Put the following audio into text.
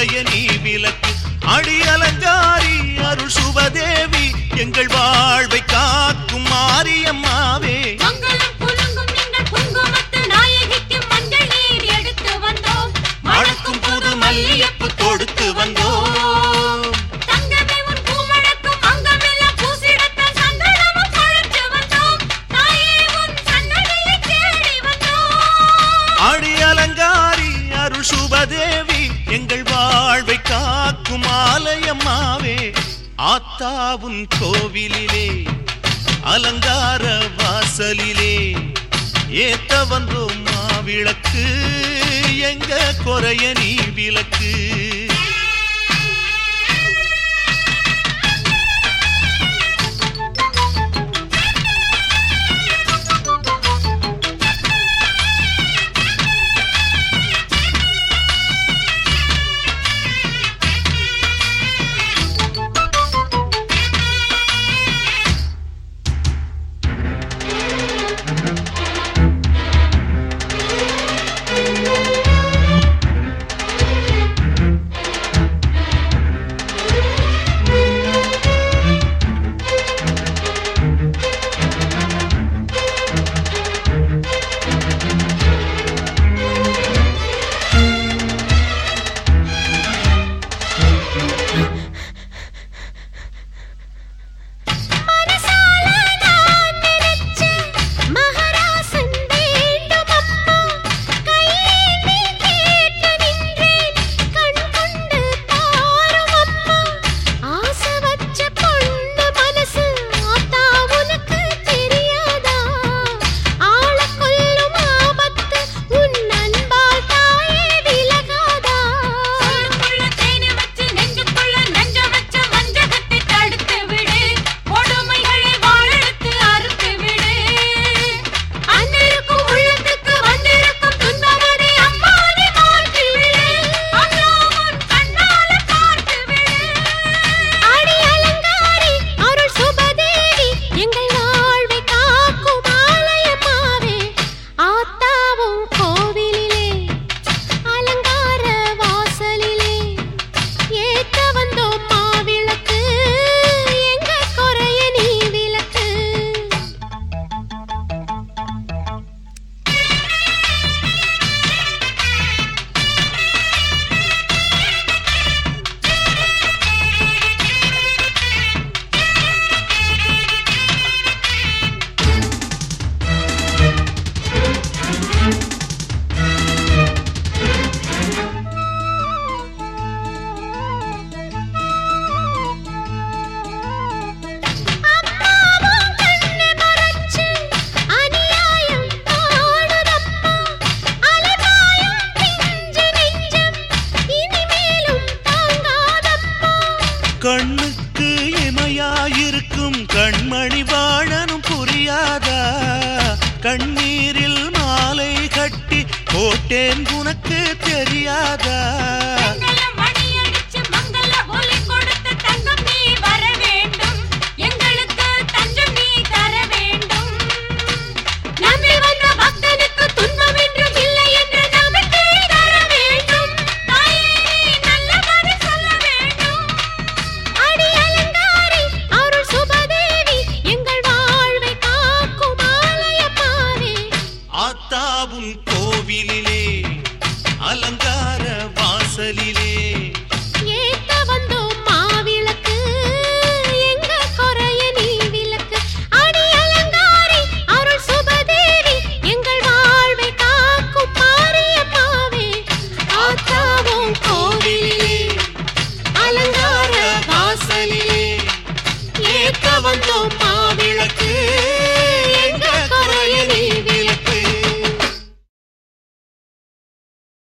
குறைய நீ விலக்கு அடி அலங்காரி அருள் சுபதேவி எங்கள் வாழ்வை காக்கும் மாரியம்மாவே மங்களம் குலுங்கும் எங்கள் குங்குமத்து நாயகிக்கு மஞ்சள் நீர் எடுத்து வந்தோம் மணக்கும் புது மல்லியப்பு தொடுத்து வந்தோம் தங்கமே உன் பூமணக்கும் அங்கமெல்லாம் பூசிடத்தான் சங்கடமும் கழற்று வந்தோம் தாயே உன் சன்னதியை தேடி வந்தோம் அடி அலங்காரி அருள் சுபதேவி எங்கள் வாழ்வை காக்கும் ஆலயம்மாவே ஆத்தாவுன் கோவிலிலே அலங்கார வாசலிலே ஏத்த வந்தோம் மாவிளக்கு எங்க குறைய நீ விளக்கு